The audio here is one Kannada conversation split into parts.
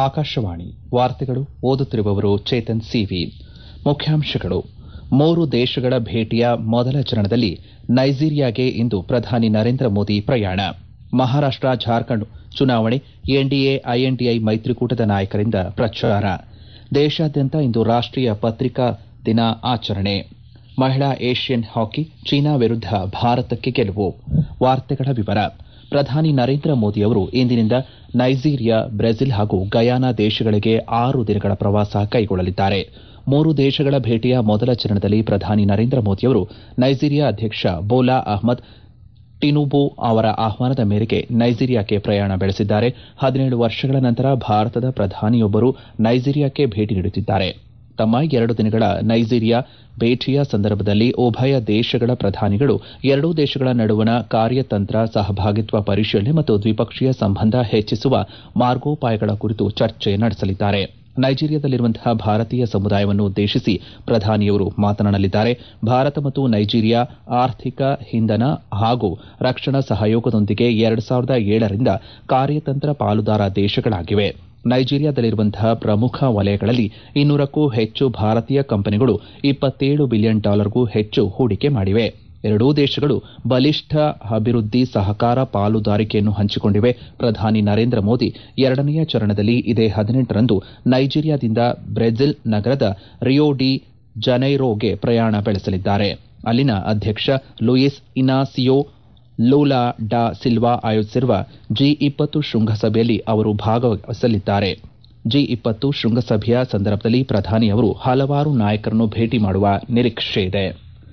ಆಕಾಶವಾಣಿ ವಾರ್ತೆಗಳು ಓದುತ್ತಿರುವವರು ಚೇತನ್ ಸಿವಿ ಮುಖ್ಯಾಂಶಗಳು ಮೂರು ದೇಶಗಳ ಭೇಟಿಯ ಮೊದಲ ಚರಣದಲ್ಲಿ ನೈಜೀರಿಯಾಗೆ ಇಂದು ಪ್ರಧಾನಿ ನರೇಂದ್ರ ಮೋದಿ ಪ್ರಯಾಣ ಮಹಾರಾಷ್ಟ ಜಾರ್ಖಂಡ್ ಚುನಾವಣೆ ಎನ್ಡಿಎ ಐಎನ್ಡಿಎ ಮೈತ್ರಿಕೂಟದ ನಾಯಕರಿಂದ ಪ್ರಚಾರ ದೇಶಾದ್ಯಂತ ಇಂದು ರಾಷ್ಟೀಯ ಪತ್ರಿಕಾ ದಿನ ಆಚರಣೆ ಮಹಿಳಾ ಏಷ್ಯನ್ ಹಾಕಿ ಚೀನಾ ವಿರುದ್ದ ಭಾರತಕ್ಕೆ ಗೆಲುವು ವಾರ್ತೆಗಳ ವಿವರ ಪ್ರಧಾನಿ ನರೇಂದ್ರ ಮೋದಿ ಅವರು ಇಂದಿನಿಂದ ನೈಜೀರಿಯಾ ಬ್ರೆಜಿಲ್ ಹಾಗೂ ಗಯಾನಾ ದೇಶಗಳಿಗೆ ಆರು ದಿನಗಳ ಪ್ರವಾಸ ಕೈಗೊಳ್ಳಲಿದ್ದಾರೆ ಮೂರು ದೇಶಗಳ ಭೇಟಿಯ ಮೊದಲ ಚರಣದಲ್ಲಿ ಪ್ರಧಾನಿ ನರೇಂದ್ರ ಮೋದಿಯವರು ನೈಜೀರಿಯಾ ಅಧ್ಯಕ್ಷ ಬೋಲಾ ಅಹ್ಮದ್ ಟಿನುಬು ಅವರ ಆಹ್ವಾನದ ಮೇರೆಗೆ ನೈಜೀರಿಯಾಕ್ಕೆ ಪ್ರಯಾಣ ಬೆಳೆಸಿದ್ದಾರೆ ಹದಿನೇಳು ವರ್ಷಗಳ ನಂತರ ಭಾರತದ ಪ್ರಧಾನಿಯೊಬ್ಬರು ನೈಜೀರಿಯಾಕ್ಕೆ ಭೇಟಿ ನೀಡುತ್ತಿದ್ದಾರೆ ತಮ್ಮ ಎರಡು ದಿನಗಳ ನೈಜೀರಿಯಾ ಭೇಟಿಯ ಸಂದರ್ಭದಲ್ಲಿ ಉಭಯ ದೇಶಗಳ ಪ್ರಧಾನಿಗಳು ಎರಡೂ ದೇಶಗಳ ನಡುವಣ ಕಾರ್ಯತಂತ್ರ ಸಹಭಾಗಿತ್ವ ಪರಿಶೀಲನೆ ಮತ್ತು ದ್ವಿಪಕ್ಷೀಯ ಸಂಬಂಧ ಹೆಚ್ಚಿಸುವ ಮಾರ್ಗೋಪಾಯಗಳ ಕುರಿತು ಚರ್ಚೆ ನಡೆಸಲಿದ್ದಾರೆ ನೈಜೀರಿಯಾದಲ್ಲಿರುವಂತಹ ಭಾರತೀಯ ಸಮುದಾಯವನ್ನು ಉದ್ದೇಶಿಸಿ ಪ್ರಧಾನಿಯವರು ಮಾತನಾಡಲಿದ್ದಾರೆ ಭಾರತ ಮತ್ತು ನೈಜೀರಿಯಾ ಆರ್ಥಿಕ ಇಂಧನ ಹಾಗೂ ರಕ್ಷಣಾ ಸಹಯೋಗದೊಂದಿಗೆ ಎರಡು ಸಾವಿರದ ಏಳರಿಂದ ಕಾರ್ಯತಂತ್ರ ಪಾಲುದಾರ ದೇಶಗಳಾಗಿವೆ ನೈಜೀರಿಯಾದಲ್ಲಿರುವಂತಹ ಪ್ರಮುಖ ವಲಯಗಳಲ್ಲಿ ಇನ್ನೂರಕ್ಕೂ ಹೆಚ್ಚು ಭಾರತೀಯ ಕಂಪನಿಗಳು ಇಪ್ಪತ್ತೇಳು ಬಿಲಿಯನ್ ಡಾಲರ್ಗೂ ಹೆಚ್ಚು ಹೂಡಿಕೆ ಮಾಡಿವೆ ಎರಡೂ ದೇಶಗಳು ಬಲಿಷ್ಠ ಅಭಿವೃದ್ಧಿ ಸಹಕಾರ ಪಾಲುದಾರಿಕೆಯನ್ನು ಹಂಚಿಕೊಂಡಿವೆ ಪ್ರಧಾನಿ ನರೇಂದ್ರ ಮೋದಿ ಎರಡನೆಯ ಚರಣದಲ್ಲಿ ಇದೇ ಹದಿನೆಂಟರಂದು ನೈಜೀರಿಯಾದಿಂದ ಬ್ರೆಜಿಲ್ ನಗರದ ರಿಯೋ ಡಿ ಜನೈರೋಗೆ ಪ್ರಯಾಣ ಬೆಳೆಸಲಿದ್ದಾರೆ ಅಲ್ಲಿನ ಅಧ್ಯಕ್ಷ ಲೂಯಿಸ್ ಇನಾಸಿಯೋ ಲೂಲಾ ಡಾ ಸಿಲ್ವಾ ಆಯೋಜಿಸಿರುವ ಜಿ ಇಪ್ಪತ್ತು ಶೃಂಗಸಭೆಯಲ್ಲಿ ಅವರು ಭಾಗವಹಿಸಲಿದ್ದಾರೆ ಜಿ ಇಪ್ಪತ್ತು ಶೃಂಗಸಭೆಯ ಸಂದರ್ಭದಲ್ಲಿ ಪ್ರಧಾನಿ ಅವರು ಹಲವಾರು ನಾಯಕರನ್ನು ಭೇಟಿ ಮಾಡುವ ನಿರೀಕ್ಷೆಯಿದೆ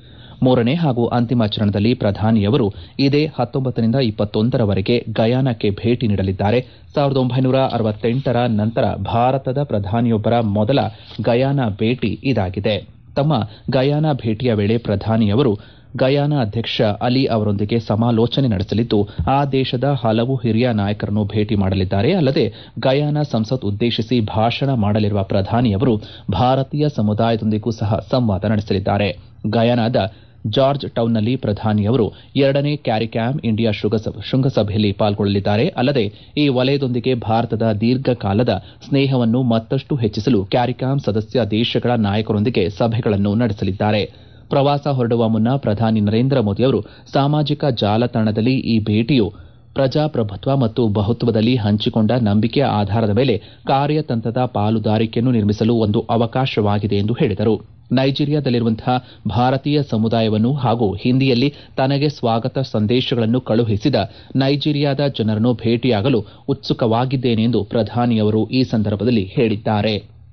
ಮೂರನೇ ಹಾಗೂ ಅಂತಿಮ ಚರಣದಲ್ಲಿ ಪ್ರಧಾನಿಯವರು ಇದೇ ಹತ್ತೊಂಬತ್ತರಿಂದ ಇಪ್ಪತ್ತೊಂದರವರೆಗೆ ಗಯಾನಕ್ಕೆ ಭೇಟಿ ನೀಡಲಿದ್ದಾರೆ ಸಾವಿರದ ಒಂಬೈನೂರ ಅರವತ್ತೆಂಟರ ನಂತರ ಭಾರತದ ಪ್ರಧಾನಿಯೊಬ್ಬರ ಮೊದಲ ಗಯಾನ ಭೇಟಿ ಇದಾಗಿದೆ ತಮ್ಮ ಗಯಾನ ಭೇಟಿಯ ವೇಳೆ ಪ್ರಧಾನಿಯವರು ಗಯಾನ ಅಧ್ಯಕ್ಷ ಅಲಿ ಅವರೊಂದಿಗೆ ಸಮಾಲೋಚನೆ ನಡೆಸಲಿದ್ದು ಆ ದೇಶದ ಹಲವು ಹಿರಿಯ ನಾಯಕರನ್ನು ಭೇಟಿ ಮಾಡಲಿದ್ದಾರೆ ಅಲ್ಲದೆ ಗಯಾನ ಸಂಸತ್ ಉದ್ದೇಶಿಸಿ ಭಾಷಣ ಮಾಡಲಿರುವ ಪ್ರಧಾನಿಯವರು ಭಾರತೀಯ ಸಮುದಾಯದೊಂದಿಗೂ ಸಹ ಸಂವಾದ ನಡೆಸಲಿದ್ದಾರೆ ಗಯಾನಾದ ಜಾರ್ಜ್ ಟೌನ್ನಲ್ಲಿ ಪ್ರಧಾನಿಯವರು ಎರಡನೇ ಕ್ಯಾರಿಕ್ಯಾಮ್ ಇಂಡಿಯಾ ಶೃಂಗಸಭೆಯಲ್ಲಿ ಪಾಲ್ಗೊಳ್ಳಲಿದ್ದಾರೆ ಅಲ್ಲದೆ ಈ ವಲಯದೊಂದಿಗೆ ಭಾರತದ ದೀರ್ಘಕಾಲದ ಸ್ನೇಹವನ್ನು ಮತ್ತಷ್ಟು ಹೆಚ್ಚಿಸಲು ಕ್ಯಾರಿಕ್ಯಾಮ್ ಸದಸ್ಯ ದೇಶಗಳ ನಾಯಕರೊಂದಿಗೆ ಸಭೆಗಳನ್ನು ನಡೆಸಲಿದ್ದಾರೆ ಪ್ರವಾಸ ಹೊರಡುವ ಮುನ್ನ ಪ್ರಧಾನಿ ನರೇಂದ್ರ ಮೋದಿಯವರು ಸಾಮಾಜಿಕ ಜಾಲತಾಣದಲ್ಲಿ ಈ ಭೇಟಿಯು ಪ್ರಜಾಪ್ರಭುತ್ವ ಮತ್ತು ಬಹುತ್ವದಲ್ಲಿ ಹಂಚಿಕೊಂಡ ನಂಬಿಕೆಯ ಆಧಾರದ ಮೇಲೆ ಕಾರ್ಯತಂತ್ರದ ಪಾಲುದಾರಿಕೆಯನ್ನು ನಿರ್ಮಿಸಲು ಒಂದು ಅವಕಾಶವಾಗಿದೆ ಎಂದು ಹೇಳಿದರು ನೈಜೀರಿಯಾದಲ್ಲಿರುವಂತಹ ಭಾರತೀಯ ಸಮುದಾಯವನ್ನು ಹಾಗೂ ಹಿಂದಿಯಲ್ಲಿ ತನಗೆ ಸ್ವಾಗತ ಸಂದೇಶಗಳನ್ನು ಕಳುಹಿಸಿದ ನೈಜೀರಿಯಾದ ಜನರನ್ನು ಭೇಟಿಯಾಗಲು ಉತ್ಸುಕವಾಗಿದ್ದೇನೆ ಎಂದು ಪ್ರಧಾನಿಯವರು ಈ ಸಂದರ್ಭದಲ್ಲಿ ಹೇಳಿದ್ದಾರೆ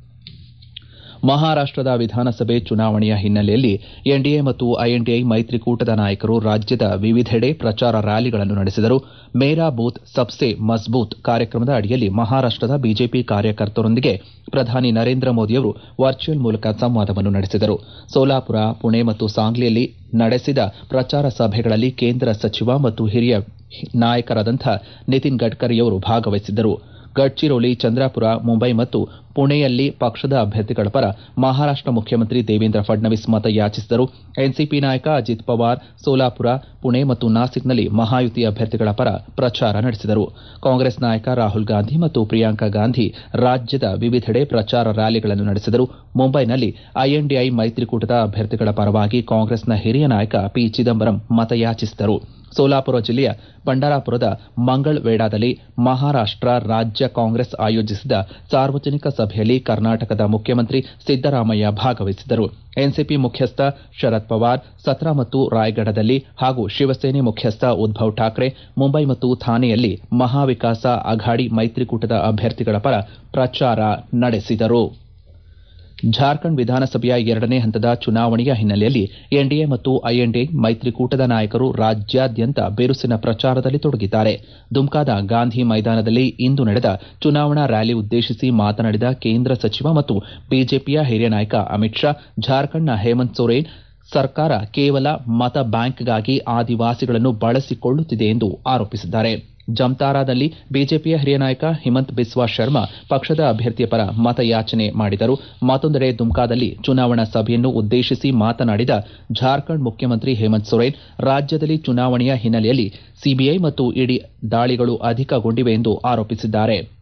ಮಹಾರಾಷ್ಟದ ವಿಧಾನಸಭೆ ಚುನಾವಣೆಯ ಹಿನ್ನೆಲೆಯಲ್ಲಿ ಎನ್ಡಿಎ ಮತ್ತು ಐಎನ್ಡಿಎ ಮೈತ್ರಿಕೂಟದ ನಾಯಕರು ರಾಜ್ಯದ ವಿವಿಧೆಡೆ ಪ್ರಚಾರ ರ್ಯಾಲಿಗಳನ್ನು ನಡೆಸಿದರು ಮೇರಾ ಬೂತ್ ಸಬ್ಸೆ ಮಜ್ಬೂತ್ ಕಾರ್ಯಕ್ರಮದ ಅಡಿಯಲ್ಲಿ ಮಹಾರಾಷ್ಟದ ಬಿಜೆಪಿ ಕಾರ್ಯಕರ್ತರೊಂದಿಗೆ ಪ್ರಧಾನಿ ನರೇಂದ್ರ ಮೋದಿಯವರು ವರ್ಚುವಲ್ ಮೂಲಕ ಸಂವಾದವನ್ನು ನಡೆಸಿದರು ಸೋಲಾಪುರ ಪುಣೆ ಮತ್ತು ಸಾಂಗ್ಲಿಯಲ್ಲಿ ನಡೆಸಿದ ಪ್ರಚಾರ ಸಭೆಗಳಲ್ಲಿ ಕೇಂದ್ರ ಸಚಿವ ಮತ್ತು ಹಿರಿಯ ನಾಯಕರಾದಂಥ ನಿತಿನ್ ಗಡ್ಕರಿಯವರು ಭಾಗವಹಿಸಿದ್ದರು ಗಡ್ಚಿರೋಲಿ ಚಂದ್ರಾಪುರ ಮುಂಬೈ ಮತ್ತು ಪುಣೆಯಲ್ಲಿ ಪಕ್ಷದ ಅಭ್ಯರ್ಥಿಗಳ ಪರ ಮಹಾರಾಷ್ಟ ಮುಖ್ಯಮಂತ್ರಿ ದೇವೇಂದ್ರ ಫಡ್ನವೀಸ್ ಮತ ಯಾಚಿಸಿದರು ಎನ್ಸಿಪಿ ನಾಯಕ ಅಜಿತ್ ಪವಾರ್ ಸೋಲಾಪುರ ಪುಣೆ ಮತ್ತು ನಾಸಿಕ್ನಲ್ಲಿ ಮಹಾಯುತಿ ಅಭ್ಯರ್ಥಿಗಳ ಪರ ಪ್ರಚಾರ ನಡೆಸಿದರು ಕಾಂಗ್ರೆಸ್ ನಾಯಕ ರಾಹುಲ್ ಗಾಂಧಿ ಮತ್ತು ಪ್ರಿಯಾಂಕಾ ಗಾಂಧಿ ರಾಜ್ಯದ ವಿವಿಧೆಡೆ ಪ್ರಚಾರ ರ್ಯಾಲಿಗಳನ್ನು ನಡೆಸಿದರು ಮುಂಬೈನಲ್ಲಿ ಐಎನ್ಡಿಐ ಮೈತ್ರಿಕೂಟದ ಅಭ್ಯರ್ಥಿಗಳ ಪರವಾಗಿ ಕಾಂಗ್ರೆಸ್ನ ಹಿರಿಯ ನಾಯಕ ಪಿ ಚಿದಂಬರಂ ಮತಯಾಚಿಸಿದರು ಸೋಲಾಪುರ ಜಿಲ್ಲೆಯ ಪಂಡರಾಪುರದ ಮಂಗಳವೇಡಾದಲ್ಲಿ ಮಹಾರಾಷ್ಟ ರಾಜ್ಯ ಕಾಂಗ್ರೆಸ್ ಆಯೋಜಿಸಿದ ಸಾರ್ವಜನಿಕ ಸಭೆಯಲ್ಲಿ ಕರ್ನಾಟಕದ ಮುಖ್ಯಮಂತ್ರಿ ಸಿದ್ದರಾಮಯ್ಯ ಭಾಗವಹಿಸಿದ್ದರು ಎನ್ಸಿಪಿ ಮುಖ್ಯಸ್ಥ ಶರದ್ ಪವಾರ್ ಸತ್ರಾ ಮತ್ತು ರಾಯಗಢದಲ್ಲಿ ಹಾಗೂ ಶಿವಸೇನೆ ಮುಖ್ಯಸ್ಥ ಉದ್ದವ್ ಠಾಕ್ರೆ ಮುಂಬೈ ಮತ್ತು ಥಾನೆಯಲ್ಲಿ ಮಹಾವಿಕಾಸ ಅಘಾಡಿ ಮೈತ್ರಿಕೂಟದ ಅಭ್ಯರ್ಥಿಗಳ ಪರ ಪ್ರಚಾರ ನಡೆಸಿದರು ಜಾರ್ಖಂಡ್ ವಿಧಾನಸಭೆಯ ಎರಡನೇ ಹಂತದ ಚುನಾವಣೆಯ ಹಿನ್ನೆಲೆಯಲ್ಲಿ ಎನ್ಡಿಎ ಮತ್ತು ಐಎನ್ಡಿಎ ಮೈತ್ರಿಕೂಟದ ನಾಯಕರು ರಾಜ್ಯಾದ್ಯಂತ ಬಿರುಸಿನ ಪ್ರಚಾರದಲ್ಲಿ ತೊಡಗಿದ್ದಾರೆ ದುಮ್ಕಾದ ಗಾಂಧಿ ಮೈದಾನದಲ್ಲಿ ಇಂದು ನಡೆದ ಚುನಾವಣಾ ರ್ಯಾಲಿ ಉದ್ದೇಶಿಸಿ ಮಾತನಾಡಿದ ಕೇಂದ್ರ ಸಚಿವ ಮತ್ತು ಬಿಜೆಪಿಯ ಹಿರಿಯ ನಾಯಕ ಅಮಿತ್ ಶಾ ಜಾರ್ಖಂಡ್ನ ಹೇಮಂತ್ ಸೊರೇನ್ ಸರ್ಕಾರ ಕೇವಲ ಮತ ಬ್ಯಾಂಕ್ಗಾಗಿ ಆದಿವಾಸಿಗಳನ್ನು ಬಳಸಿಕೊಳ್ಳುತ್ತಿದೆ ಎಂದು ಆರೋಪಿಸಿದ್ದಾರೆ ಜಮ್ತಾರಾದಲ್ಲಿ ಬಿಜೆಪಿಯ ಹಿರಿಯ ನಾಯಕ ಹಿಮಂತ್ ಬಿಸ್ವಾ ಶರ್ಮಾ ಪಕ್ಷದ ಅಭ್ಯರ್ಥಿಯ ಪರ ಮತಯಾಚನೆ ಮಾಡಿದರು ಮತ್ತೊಂದೆಡೆ ದುಮ್ಕಾದಲ್ಲಿ ಚುನಾವಣಾ ಸಭೆಯನ್ನು ಉದ್ದೇಶಿಸಿ ಮಾತನಾಡಿದ ಜಾರ್ಖಂಡ್ ಮುಖ್ಯಮಂತ್ರಿ ಹೇಮಂತ್ ಸೊರೇನ್ ರಾಜ್ಯದಲ್ಲಿ ಚುನಾವಣೆಯ ಹಿನ್ನೆಲೆಯಲ್ಲಿ ಸಿಬಿಐ ಮತ್ತು ಇಡಿ ದಾಳಿಗಳು ಅಧಿಕಗೊಂಡಿವೆ ಎಂದು ಆರೋಪಿಸಿದ್ದಾರೆ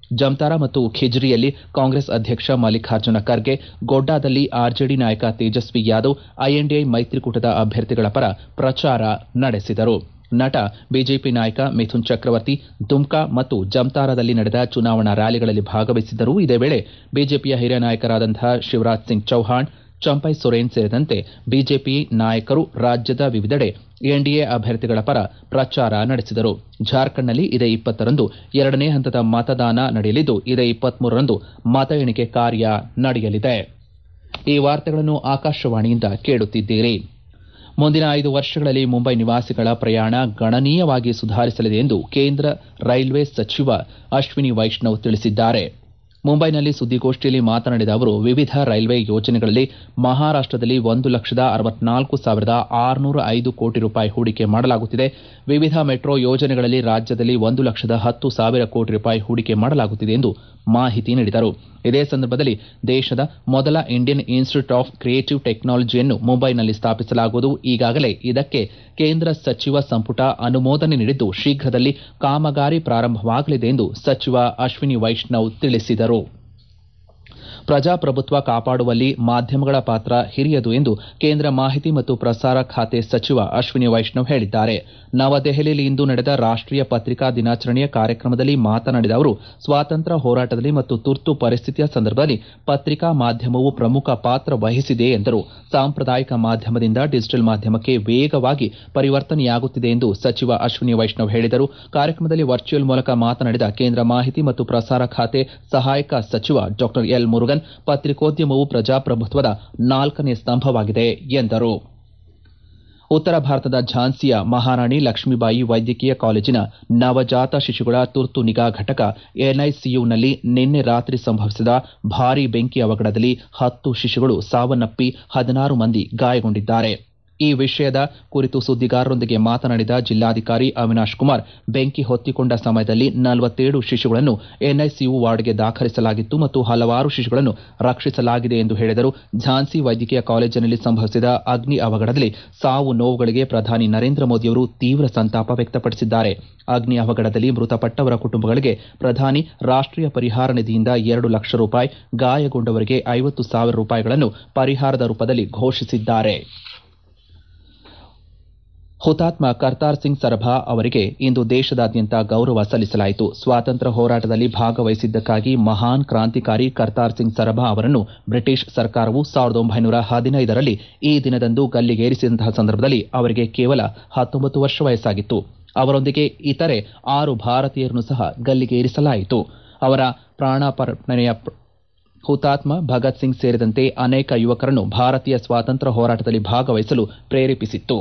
ಜಮ್ತಾರಾ ಮತ್ತು ಖಿಜ್ರಿಯಲ್ಲಿ ಕಾಂಗ್ರೆಸ್ ಅಧ್ಯಕ್ಷ ಮಲ್ಲಿಕಾರ್ಜುನ ಖರ್ಗೆ ಗೋಡ್ಡಾದಲ್ಲಿ ಆರ್ಜೆಡಿ ನಾಯಕ ತೇಜಸ್ವಿ ಯಾದವ್ ಐಎನ್ಡಿಎ ಮೈತ್ರಿಕೂಟದ ಅಭ್ಯರ್ಥಿಗಳ ಪರ ಪ್ರಚಾರ ನಡೆಸಿದರು ನಟ ಬಿಜೆಪಿ ನಾಯಕ ಮಿಥುನ್ ಚಕ್ರವರ್ತಿ ದುಮ್ಕಾ ಮತ್ತು ಜಮ್ತಾರಾದಲ್ಲಿ ನಡೆದ ಚುನಾವಣಾ ರ್ಯಾಲಿಗಳಲ್ಲಿ ಭಾಗವಹಿಸಿದ್ದರು ಇದೇ ವೇಳೆ ಬಿಜೆಪಿಯ ಹಿರಿಯ ನಾಯಕರಾದಂತಹ ಶಿವರಾಜ್ ಸಿಂಗ್ ಚೌಹಾಣ್ ಚಂಪೈ ಸೊರೇನ್ ಸೇರಿದಂತೆ ಬಿಜೆಪಿ ನಾಯಕರು ರಾಜ್ಯದ ವಿವಿಧೆಡೆ ಎನ್ಡಿಎ ಅಭ್ಯರ್ಥಿಗಳ ಪರ ಪ್ರಚಾರ ನಡೆಸಿದರು ಜಾರ್ಖಂಡ್ನಲ್ಲಿ ಇದೇ ಇಪ್ಪತ್ತರಂದು ಎರಡನೇ ಹಂತದ ಮತದಾನ ನಡೆಯಲಿದ್ದು ಇದೇ ಇಪ್ಪತ್ಮೂರರಂದು ಮತ ಎಣಿಕೆ ಕಾರ್ಯ ನಡೆಯಲಿದೆ ಈ ವಾರ್ತೆಗಳನ್ನು ಆಕಾಶವಾಣಿಯಿಂದ ಕೇಳುತ್ತಿದ್ದೀರಿ ಮುಂದಿನ ಐದು ವರ್ಷಗಳಲ್ಲಿ ಮುಂಬೈ ನಿವಾಸಿಗಳ ಪ್ರಯಾಣ ಗಣನೀಯವಾಗಿ ಸುಧಾರಿಸಲಿದೆ ಎಂದು ಕೇಂದ್ರ ರೈಲ್ವೆ ಸಚಿವ ಅಶ್ವಿನಿ ವೈಷ್ಣವ್ ತಿಳಿಸಿದ್ದಾರೆ ಮುಂಬೈನಲ್ಲಿ ಸುದ್ದಿಗೋಷ್ಠಿಯಲ್ಲಿ ಮಾತನಾಡಿದ ಅವರು ವಿವಿಧ ರೈಲ್ವೆ ಯೋಜನೆಗಳಲ್ಲಿ ಮಹಾರಾಷ್ಟದಲ್ಲಿ ಒಂದು ಲಕ್ಷದ ಅರವತ್ನಾಲ್ಕು ಸಾವಿರದ ಆರುನೂರ ಐದು ಕೋಟಿ ರೂಪಾಯಿ ಹೂಡಿಕೆ ಮಾಡಲಾಗುತ್ತಿದೆ ವಿವಿಧ ಮೆಟ್ರೋ ಯೋಜನೆಗಳಲ್ಲಿ ರಾಜ್ಯದಲ್ಲಿ ಒಂದು ಲಕ್ಷದ ಹತ್ತು ಸಾವಿರ ಕೋಟಿ ರೂಪಾಯಿ ಹೂಡಿಕೆ ಮಾಡಲಾಗುತ್ತಿದೆ ಎಂದು ಮಾಹಿತಿ ನೀಡಿದರು ಇದೇ ಸಂದರ್ಭದಲ್ಲಿ ದೇಶದ ಮೊದಲ ಇಂಡಿಯನ್ ಇನ್ಸ್ಟಿಟ್ಯೂಟ್ ಆಫ್ ಕ್ರಿಯೇಟಿವ್ ಟೆಕ್ನಾಲಜಿಯನ್ನು ಮುಂಬೈನಲ್ಲಿ ಸ್ಥಾಪಿಸಲಾಗುವುದು ಈಗಾಗಲೇ ಇದಕ್ಕೆ ಕೇಂದ್ರ ಸಚಿವ ಸಂಪುಟ ಅನುಮೋದನೆ ನೀಡಿದ್ದು ಶೀಘ್ರದಲ್ಲಿ ಕಾಮಗಾರಿ ಪ್ರಾರಂಭವಾಗಲಿದೆ ಎಂದು ಸಚಿವ ಅಶ್ವಿನಿ ವೈಷ್ಣವ್ ತಿಳಿಸಿದರು ಪ್ರಜಾಪ್ರಭುತ್ವ ಕಾಪಾಡುವಲ್ಲಿ ಮಾಧ್ಯಮಗಳ ಪಾತ್ರ ಹಿರಿಯದು ಎಂದು ಕೇಂದ್ರ ಮಾಹಿತಿ ಮತ್ತು ಪ್ರಸಾರ ಖಾತೆ ಸಚಿವ ಅಶ್ವಿನಿ ವೈಷ್ಣವ್ ಹೇಳಿದ್ದಾರೆ ನವದೆಹಲಿಯಲ್ಲಿ ಇಂದು ನಡೆದ ರಾಷ್ಟೀಯ ಪತ್ರಿಕಾ ದಿನಾಚರಣೆಯ ಕಾರ್ಯಕ್ರಮದಲ್ಲಿ ಮಾತನಾಡಿದ ಅವರು ಸ್ವಾತಂತ್ರ್ಯ ಹೋರಾಟದಲ್ಲಿ ಮತ್ತು ತುರ್ತು ಪರಿಸ್ಥಿತಿಯ ಸಂದರ್ಭದಲ್ಲಿ ಪತ್ರಿಕಾ ಮಾಧ್ಯಮವು ಪ್ರಮುಖ ಪಾತ್ರ ವಹಿಸಿದೆ ಎಂದರು ಸಾಂಪ್ರದಾಯಿಕ ಮಾಧ್ಯಮದಿಂದ ಡಿಜಿಟಲ್ ಮಾಧ್ಯಮಕ್ಕೆ ವೇಗವಾಗಿ ಪರಿವರ್ತನೆಯಾಗುತ್ತಿದೆ ಎಂದು ಸಚಿವ ಅಶ್ವಿನಿ ವೈಷ್ಣವ್ ಹೇಳಿದರು ಕಾರ್ಯಕ್ರಮದಲ್ಲಿ ವರ್ಚುವಲ್ ಮೂಲಕ ಮಾತನಾಡಿದ ಕೇಂದ್ರ ಮಾಹಿತಿ ಮತ್ತು ಪ್ರಸಾರ ಖಾತೆ ಸಹಾಯಕ ಸಚಿವ ಡಾ ಎಲ್ ಮುರುಗನ್ ಪತ್ರಿಕೋದ್ಯಮವು ಪ್ರಜಾಪ್ರಭುತ್ವದ ನಾಲ್ಕನೇ ಸ್ತಂಭವಾಗಿದೆ ಎಂದರು ಉತ್ತರ ಭಾರತದ ಝಾನ್ಸಿಯ ಮಹಾರಾಣಿ ಲಕ್ಷ್ಮೀಬಾಯಿ ವೈದ್ಯಕೀಯ ಕಾಲೇಜಿನ ನವಜಾತ ಶಿಶುಗಳ ತುರ್ತು ನಿಗಾ ಘಟಕ ಎನ್ಐಸಿಯುನಲ್ಲಿ ನಿನ್ನೆ ರಾತ್ರಿ ಸಂಭವಿಸಿದ ಭಾರೀ ಬೆಂಕಿ ಅವಘಡದಲ್ಲಿ ಹತ್ತು ಶಿಶುಗಳು ಸಾವನ್ನಪ್ಪಿ ಹದಿನಾರು ಮಂದಿ ಗಾಯಗೊಂಡಿದ್ದಾರೆ ಈ ವಿಷಯದ ಕುರಿತು ಸುದ್ದಿಗಾರರೊಂದಿಗೆ ಮಾತನಾಡಿದ ಜಿಲ್ಲಾಧಿಕಾರಿ ಅವಿನಾಶ್ ಕುಮಾರ್ ಬೆಂಕಿ ಹೊತ್ತಿಕೊಂಡ ಸಮಯದಲ್ಲಿ ನಲವತ್ತೇಳು ಶಿಶುಗಳನ್ನು ಎನ್ಐಸಿಯು ವಾರ್ಡ್ಗೆ ದಾಖಲಿಸಲಾಗಿತ್ತು ಮತ್ತು ಹಲವಾರು ಶಿಶುಗಳನ್ನು ರಕ್ಷಿಸಲಾಗಿದೆ ಎಂದು ಹೇಳಿದರು ಝಾನ್ಸಿ ವೈದ್ಯಕೀಯ ಕಾಲೇಜಿನಲ್ಲಿ ಸಂಭವಿಸಿದ ಅಗ್ನಿ ಅವಘಡದಲ್ಲಿ ಸಾವು ನೋವುಗಳಿಗೆ ಪ್ರಧಾನಿ ನರೇಂದ್ರ ಮೋದಿಯವರು ತೀವ್ರ ಸಂತಾಪ ವ್ಯಕ್ತಪಡಿಸಿದ್ದಾರೆ ಅಗ್ನಿ ಅವಘಡದಲ್ಲಿ ಮೃತಪಟ್ಟವರ ಕುಟುಂಬಗಳಿಗೆ ಪ್ರಧಾನಿ ರಾಷ್ಟೀಯ ಪರಿಹಾರ ನಿಧಿಯಿಂದ ಎರಡು ಲಕ್ಷ ರೂಪಾಯಿ ಗಾಯಗೊಂಡವರಿಗೆ ಐವತ್ತು ಸಾವಿರ ರೂಪಾಯಿಗಳನ್ನು ಪರಿಹಾರದ ರೂಪದಲ್ಲಿ ಘೋಷಿಸಿದ್ದಾರೆ ಹುತಾತ್ಮ ಕರ್ತಾರ್ ಸಿಂಗ್ ಸರಭಾ ಅವರಿಗೆ ಇಂದು ದೇಶದಾದ್ಯಂತ ಗೌರವ ಸಲ್ಲಿಸಲಾಯಿತು ಸ್ವಾತಂತ್ರ್ಯ ಹೋರಾಟದಲ್ಲಿ ಭಾಗವಹಿಸಿದ್ದಕ್ಕಾಗಿ ಮಹಾನ್ ಕ್ರಾಂತಿಕಾರಿ ಕರ್ತಾರ್ ಸಿಂಗ್ ಸರಭಾ ಅವರನ್ನು ಬ್ರಿಟಿಷ್ ಸರ್ಕಾರವು ಸಾವಿರದ ಒಂಬೈನೂರ ಹದಿನೈದರಲ್ಲಿ ಈ ದಿನದಂದು ಗಲ್ಲಿಗೇರಿಸಿದಂತಹ ಸಂದರ್ಭದಲ್ಲಿ ಅವರಿಗೆ ಕೇವಲ ಹತ್ತೊಂಬತ್ತು ವರ್ಷ ವಯಸ್ಸಾಗಿತ್ತು ಅವರೊಂದಿಗೆ ಇತರೆ ಆರು ಭಾರತೀಯರನ್ನು ಸಹ ಗಲ್ಲಿಗೇರಿಸಲಾಯಿತು ಅವರ ಪ್ರಾಣಾರ್ಪಣೆಯ ಹುತಾತ್ಮ ಭಗತ್ ಸಿಂಗ್ ಸೇರಿದಂತೆ ಅನೇಕ ಯುವಕರನ್ನು ಭಾರತೀಯ ಸ್ವಾತಂತ್ರ್ಯ ಹೋರಾಟದಲ್ಲಿ ಭಾಗವಹಿಸಲು ಪ್ರೇರೇಪಿಸಿತ್ತು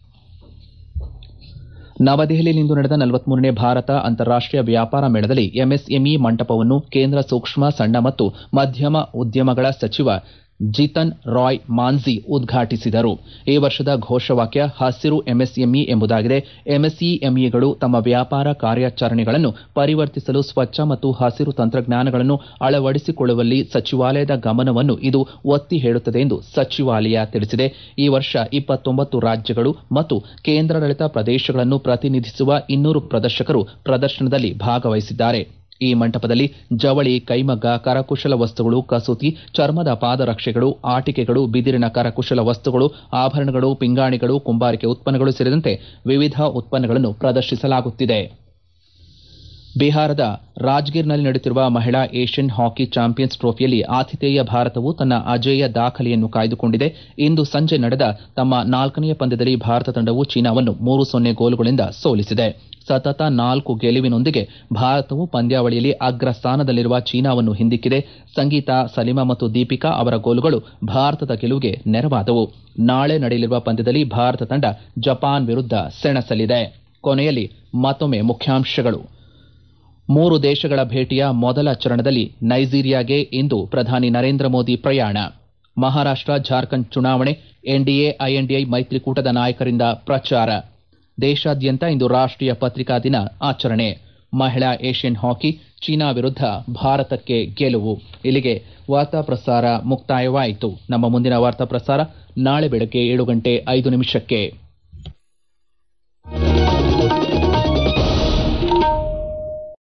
ನವದೆಹಲಿಯಲ್ಲಿಂದು ನಡೆದ ನಲವತ್ಮೂರನೇ ಭಾರತ ಅಂತಾರಾಷ್ಟೀಯ ವ್ಯಾಪಾರ ಮೇಳದಲ್ಲಿ ಎಂಎಸ್ಎಂಇ ಮಂಟಪವನ್ನು ಕೇಂದ್ರ ಸೂಕ್ಷ್ಮ ಸಣ್ಣ ಮತ್ತು ಮಧ್ಯಮ ಉದ್ಯಮಗಳ ಸಚಿವ ಜಿತನ್ ರಾಯ್ ಮಾನ್ಜಿ ಉದ್ಘಾಟಿಸಿದರು ಈ ವರ್ಷದ ಘೋಷವಾಕ್ಯ ಹಸಿರು ಎಂಎಸ್ಎಂಇ ಎಂಬುದಾಗಿದೆ ಎಂಎಸ್ಇಎಂಇಗಳು ತಮ್ಮ ವ್ಯಾಪಾರ ಕಾರ್ಯಾಚರಣೆಗಳನ್ನು ಪರಿವರ್ತಿಸಲು ಸ್ವಚ್ಛ ಮತ್ತು ಹಸಿರು ತಂತ್ರಜ್ಞಾನಗಳನ್ನು ಅಳವಡಿಸಿಕೊಳ್ಳುವಲ್ಲಿ ಸಚಿವಾಲಯದ ಗಮನವನ್ನು ಇದು ಒತ್ತಿ ಹೇಳುತ್ತದೆ ಎಂದು ಸಚಿವಾಲಯ ತಿಳಿಸಿದೆ ಈ ವರ್ಷ ಇಪ್ಪತ್ತೊಂಬತ್ತು ರಾಜ್ಯಗಳು ಮತ್ತು ಕೇಂದ್ರಾಡಳಿತ ಪ್ರದೇಶಗಳನ್ನು ಪ್ರತಿನಿಧಿಸುವ ಇನ್ನೂರು ಪ್ರದರ್ಶಕರು ಪ್ರದರ್ಶನದಲ್ಲಿ ಭಾಗವಹಿಸಿದ್ದಾರೆ ಈ ಮಂಟಪದಲ್ಲಿ ಜವಳಿ ಕೈಮಗ್ಗ ಕರಕುಶಲ ವಸ್ತುಗಳು ಕಸೂತಿ ಚರ್ಮದ ಪಾದರಕ್ಷೆಗಳು ಆಟಿಕೆಗಳು ಬಿದಿರಿನ ಕರಕುಶಲ ವಸ್ತುಗಳು ಆಭರಣಗಳು ಪಿಂಗಾಣಿಗಳು ಕುಂಬಾರಿಕೆ ಉತ್ಪನ್ನಗಳು ಸೇರಿದಂತೆ ವಿವಿಧ ಉತ್ಪನ್ನಗಳನ್ನು ಪ್ರದರ್ಶಿಸಲಾಗುತ್ತಿದೆ ಬಿಹಾರದ ರಾಜ್ಗಿರ್ನಲ್ಲಿ ನಡೆಯುತ್ತಿರುವ ಮಹಿಳಾ ಏಷ್ಯನ್ ಹಾಕಿ ಚಾಂಪಿಯನ್ಸ್ ಟ್ರೋಫಿಯಲ್ಲಿ ಆತಿಥೇಯ ಭಾರತವು ತನ್ನ ಅಜೇಯ ದಾಖಲೆಯನ್ನು ಕಾಯ್ದುಕೊಂಡಿದೆ ಇಂದು ಸಂಜೆ ನಡೆದ ತಮ್ಮ ನಾಲ್ಕನೆಯ ಪಂದ್ಯದಲ್ಲಿ ಭಾರತ ತಂಡವು ಚೀನಾವನ್ನು ಮೂರು ಸೊನ್ನೆ ಗೋಲುಗಳಿಂದ ಸೋಲಿಸಿದೆ ಸತತ ನಾಲ್ಕು ಗೆಲುವಿನೊಂದಿಗೆ ಭಾರತವು ಪಂದ್ಯಾವಳಿಯಲ್ಲಿ ಅಗ್ರ ಸ್ಥಾನದಲ್ಲಿರುವ ಚೀನಾವನ್ನು ಹಿಂದಿಕ್ಕಿದೆ ಸಂಗೀತಾ ಸಲಿಮಾ ಮತ್ತು ದೀಪಿಕಾ ಅವರ ಗೋಲುಗಳು ಭಾರತದ ಗೆಲುವಿಗೆ ನೆರವಾದವು ನಾಳೆ ನಡೆಯಲಿರುವ ಪಂದ್ಯದಲ್ಲಿ ಭಾರತ ತಂಡ ಜಪಾನ್ ವಿರುದ್ಧ ಸೆಣಸಲಿದೆ ಕೊನೆಯಲ್ಲಿ ಮತ್ತೊಮ್ಮೆ ಮುಖ್ಯಾಂಶಗಳು ಮೂರು ದೇಶಗಳ ಭೇಟಿಯ ಮೊದಲ ಚರಣದಲ್ಲಿ ನೈಜೀರಿಯಾಗೆ ಇಂದು ಪ್ರಧಾನಿ ನರೇಂದ್ರ ಮೋದಿ ಪ್ರಯಾಣ ಮಹಾರಾಷ್ಟ್ರ ಜಾರ್ಖಂಡ್ ಚುನಾವಣೆ ಎನ್ಡಿಎ ಐಎನ್ಡಿಎ ಮೈತ್ರಿಕೂಟದ ನಾಯಕರಿಂದ ಪ್ರಚಾರ ದೇಶಾದ್ಯಂತ ಇಂದು ರಾಷ್ಟೀಯ ಪತ್ರಿಕಾ ದಿನ ಆಚರಣೆ ಮಹಿಳಾ ಏಷ್ಯನ್ ಹಾಕಿ ಚೀನಾ ವಿರುದ್ಧ ಭಾರತಕ್ಕೆ ಗೆಲುವು ಇಲ್ಲಿಗೆ ವಾರ್ತಾ ಪ್ರಸಾರ ಮುಕ್ತಾಯವಾಯಿತು ನಮ್ಮ ಮುಂದಿನ ವಾರ್ತಾ ಪ್ರಸಾರ ನಾಳೆ ಬೆಳಗ್ಗೆ ಏಳು ಗಂಟೆ ಐದು ನಿಮಿಷಕ್ಕೆ